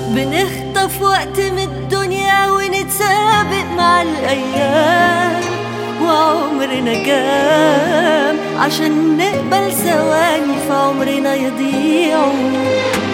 بنخطف وقت من الدنيا ونتسابق مع الأيام وعمرنا كام عشان نقبل ثواني في عمرنا يضيعوا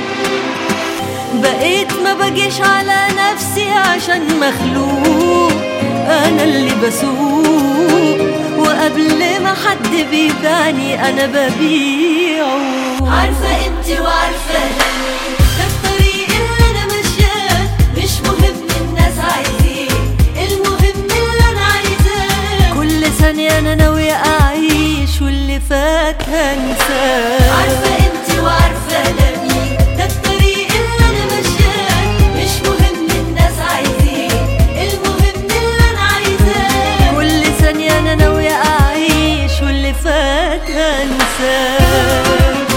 بقيت ما بجيش على نفسي عشان مخلوق انا اللي بسوق وقبل ما حد بيباني انا ببيعه عارفه قيمتي وعارفه دمي ده الطريق اللي انا ماشياه مش مهم الناس عايزين المهم اللي انا عايزاه كل ثانيه انا ناويه اعيش واللي فات هنساه عارفه قيمتي وعارفه دمي ده الطريق اللي انا ماشياه مش مهم الناس عايزين المهم اللي انا عايزاه كل ثانيه انا ناويه اعيش واللي فات هنساه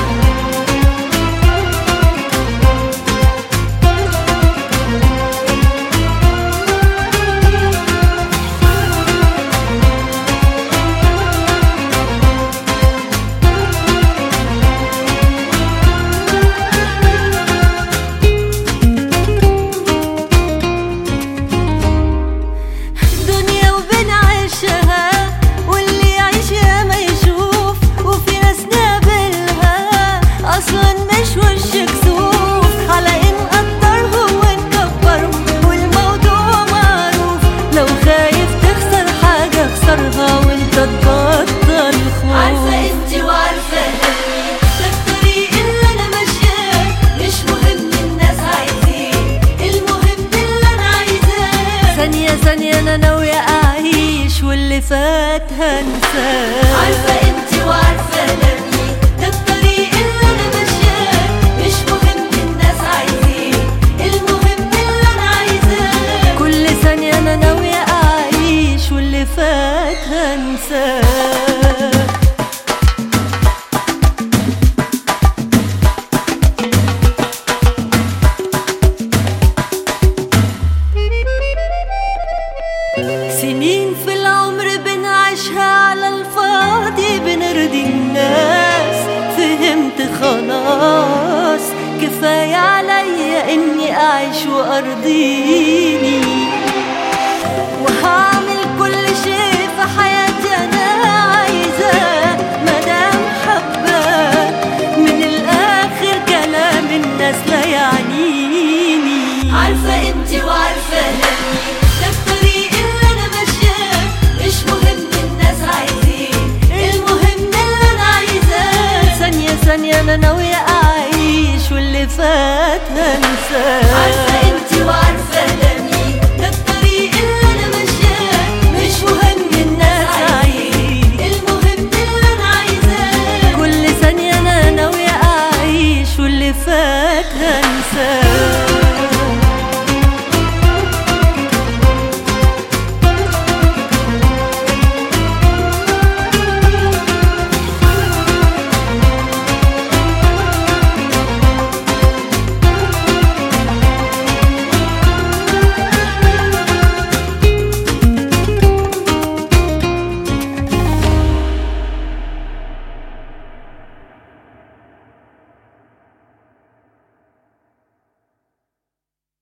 دنيا وبنعيشها واللي يعيش يا ما يشوف وفي ناس نقابلها اصلا مش وش كسوف على ان نقدرهم ونكبرهم والموضوع معروف لو خايف تخسر حاجة اخسرها وانت تبطل خوف عارفة انتي وعارفة دمي ده الطريق اللي انا ماشياه مش مهم الناس عايزين المهم اللي انا عايزاه ثانية ثانية انا ناوية اعيش واللي فات هنساه عارفة انتي وعارفة دمي ده الطريق اللي انا ماشياه مش مهم الناس عايزين المهم اللي انا عايزاه كل ثانية انا ناوية اعيش واللي فات هنساه سنين في العمر بنعيشها على الفاضي بنرضي الناس فهمت خلاص كفاية عليا اني اعيش وارضيني وهعمل كل شيء في حياتي انا عايزاه مدام حباه من الاخر كلام الناس لا يعنيني عارفة قيمتي وعارفة دمي ده الطريق اللي انا ماشياه مش مهم الناس عايزين المهم اللي انا عايزاه ثانية ثانية انا ناوية اعيش واللي فات هنساه عارفة